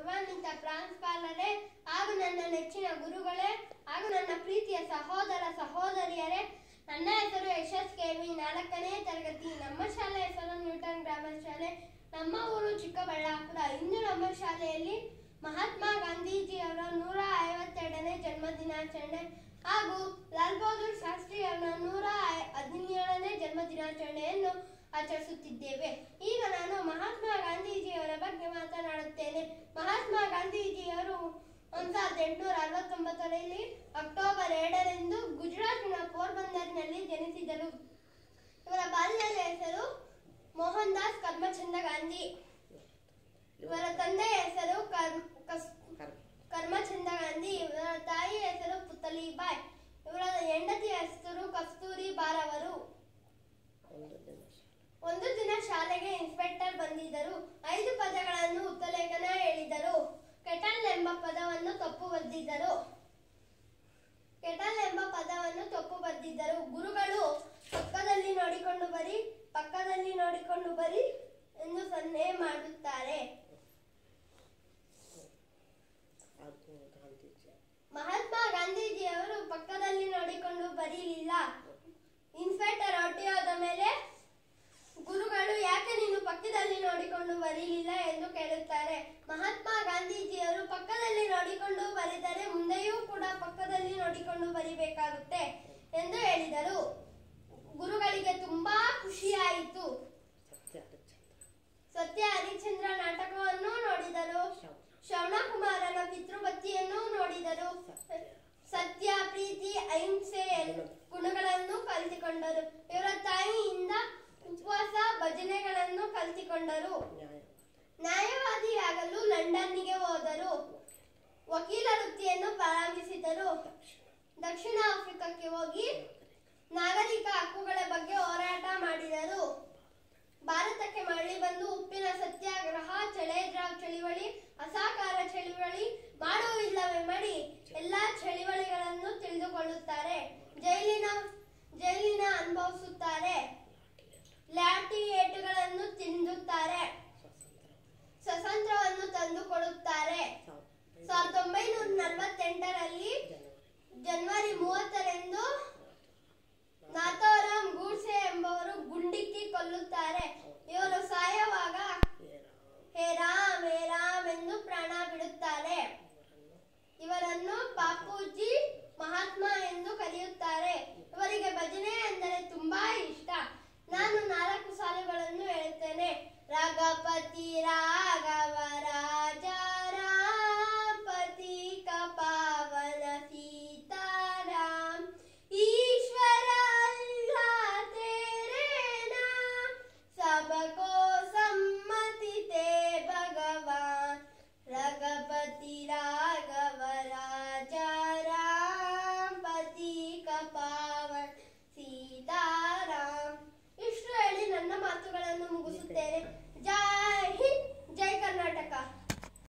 ಗೌರವಾನ್ವಿತ ಪ್ರಾಂಶುಪಾಲರೇ ಹಾಗೂ ನನ್ನ ನೆಚ್ಚಿನ ಗುರುಗಳೇ ಹಾಗೂ ನನ್ನ ಪ್ರೀತಿಯ ಸಹೋದರ ಸಹೋದರಿಯರೇ ನನ್ನ ಹೆಸರು ಯಶಸ್ ಕೆವಿ ನಾಲ್ಕನೇ ತರಗತಿ ನಮ್ಮ ಶಾಲೆ ಹೆಸರು ನ್ಯೂಟನ್ ಗ್ರಾಮರ್ ಶಾಲೆ ನಮ್ಮ ಊರು ಚಿಕ್ಕಬಳ್ಳಾಪುರ ಇಂದು ನಮ್ಮ ಶಾಲೆಯಲ್ಲಿ ಮಹಾತ್ಮ ಗಾಂಧೀಜಿಯವರ ನೂರ ಐವತ್ತೆರಡನೇ ಜನ್ಮ ದಿನಾಚರಣೆ ಹಾಗೂ ಲಾಲ್ ಬಹದ್ದೂರ್ ಶಾಸ್ತ್ರಿ ಅವರ ನೂರ ಐ- ಹದಿನೇಳನೇ ಜನ್ಮ ದಿನಾಚರಣೆಯನ್ನು ಆಚರಿಸುತ್ತಿದ್ದೇವೆ ಈಗ ನಾನು ಮಹಾತ್ಮ ಗಾಂಧೀಜಿಯವರ ಬಗ್ಗೆ ಮಾತನಾಡುತ್ತೇನೆ ಮಹಾತ್ಮ ಗಾಂಧೀಜಿಯವರು ಒಂದು ಸಾವಿರದ ಎಂಟುನೂರ ಅರವತ್ತೊಂಬತ್ತರಲ್ಲಿ ಅಕ್ಟೋಬರ್ ಎರಡರಂದು ಗುಜರಾತಿನ ಪೋರ್ಬಂದರ್ನಲ್ಲಿ ಜನಿಸಿದರು ಇವರ ಬಾಲ್ಯದ ಹೆಸರು ಮೋಹನ್ ದಾಸ್ ಕರ್ಮಚಂದ ಗಾಂಧಿ ಇವರ ತಂದೆಯ ಹೆಸರು ಕರ್- ಕಸ್- ಕರ್ಮಚಂದ ಗಾಂಧಿ ಇವರ ತಾಯಿಯ ಹೆಸರು ಪುತಲಿಬಾಯ್ ಇವರ ಹೆಂಡತಿಯ ಹೆಸರು ಕಸ್ತೂರಿ ಬಾರ್ ಅವರು ಒಂದು ದಿನ ಶಾಲೆಗೆ ಇನ್ಸ್ಪೆಕ್ಟರ್ ಬಂದಿದ್ದರು ಐದು ಪದಗಳನ್ನು ಉತ್ತಲೇಖನ ಹೇಳಿದರು ಕೆಟಲ್ ಎಂಬ ಪದವನ್ನು ತಪ್ಪು ಬರೆದಿದ್ದರು ಕೆಟಲ್ ಎಂಬ ಪದವನ್ನು ತಪ್ಪು ಬರೆದಿದ್ದರು ಗುರುಗಳು ಪಕ್ಕದಲ್ಲಿ ನೋಡಿಕೊಂಡು ಬರಿ ಪಕ್ಕದಲ್ಲಿ ನೋಡಿಕೊಂಡು ಬರಿ ಎಂದು ಸನ್ನೆ ಮಾಡುತ್ತಾರೆ ಮಹಾತ್ಮ ಗಾಂಧೀಜಿಯವರು ಪಕ್ಕದಲ್ಲಿ ನೋಡಿಕೊಂಡು ಬರೀಲಿಲ್ಲ ಇನ್ಸ್ಪೆಕ್ಟರ್ ಹೊರಟಿಯಾದ ಮೇಲೆ ಗುರುಗಳು ಯಾಕೆ ನೀನು ಪಕ್ಕದಲ್ಲಿ ನೋಡಿಕೊಂಡು ಬರೀಲಿಲ್ಲ ಎಂದು ಕೇಳುತ್ತಾರೆ ಮಹಾತ್ಮ ಗಾಂಧೀಜಿಯವರು ಪಕ್ಕದಲ್ಲಿ ನೋಡಿಕೊಂಡು ಬರೆದರೆ ಮುಂದೆಯೂ ಕೂಡ ಪಕ್ಕದಲ್ಲಿ ನೋಡಿಕೊಂಡು ಬರಿಬೇಕಾಗುತ್ತೆ ಎಂದು ಹೇಳಿದರು ಗುರುಗಳಿಗೆ ತುಂಬಾ ಖುಷಿಯಾಯಿತು ಸತ್ಯ ಹರಿಶ್ಚಂದ್ರ ನಾಟಕವನ್ನು ನೋಡಿದರು ಶ್ರವಣಕುಮಾರನ ಪಿತೃಪತಿಯನ್ನು ನೋಡಿದರು ಸತ್ಯ ಪ್ರೀತಿ ಅಹಿಂಸೆ ಗುಣಗಳನ್ನು ಕಲಿತುಕೊಂಡರು ಇವರ ತಾಯಿಯಿಂದ ಉಪವಾಸ ಭಜನೆಗಳನ್ನು ಕಲಿತುಕೊಂಡರು ನ್ಯಾಯವಾದಿಯಾಗಲು ಲಂಡನ್ನಿಗೆ ಹೋದರು ವಕೀಲ ವೃತ್ತಿಯನ್ನು ಪ್ರಾರಂಭಿಸಿದರು ದಕ್ಷಿಣ ಆಫ್ರಿಕಾಕ್ಕೆ ಹೋಗಿ ನಾಗರಿಕ ಹಕ್ಕುಗಳ ಬಗ್ಗೆ ಹೋರಾಟ ಮಾಡಿದರು ಭಾರತಕ್ಕೆ ಮರಳಿ ಬಂದು ಉಪ್ಪಿನ ಸತ್ಯಾಗ್ರಹ ಚಳೇದ್ರಾವ್ ಚಳಿವಳಿ ಅಸಹಕಾರ ಚಳಿವಳಿ ಮಾಡುವುದಿಲ್ಲವೇ ಮಾಡಿ ಎಲ್ಲಾ ಚಳಿವಳಿಗಳನ್ನು ತಿಳಿದುಕೊಳ್ಳುತ್ತಾರೆ ಜೈಲಿನ ಜೈಲಿನ ಅನುಭವಿಸುತ್ತಾರೆ ಲಾಠಿ ಏಟುಗಳನ್ನು ತಿಂದುತ್ತಾರೆ ಸ್ವತಂತ್ರವನ್ನು ತಂದುಕೊಡುತ್ತಾರೆ ಸಾವಿರದ ಒಂಬೈನೂರ ನಲವತ್ತೆಂಟರಲ್ಲಿ ಜನವರಿ ಮೂವತ್ತರಂದು ನಾಥೋರಾಮ್ ಗೂಡ್ಸೆ ಎಂಬವರು ಗುಂಡಿಕ್ಕಿ ಕೊಲ್ಲುತ್ತಾರೆ ಇವರು ಸಾಯುವಾಗ ಹೇ ರಾಮ್ ಹೇ ರಾಮ್ ಎಂದು ಪ್ರಾಣ ಬಿಡುತ್ತಾರೆ ಇವರನ್ನು ಬಾಪೂಜಿ ಮಹಾತ್ಮ ಎಂದು ಕರೆಯುತ್ತಾರೆ ಇವರಿಗೆ ಭಜನೆ ಎಂದರೆ ತುಂಬಾ ಇಷ್ಟ ನಾನು ನಾಲ್ಕು ಸಾಲುಗಳನ್ನು ಹೇಳುತ್ತೇನೆ ರಾಗಪತಿ ರಾಗ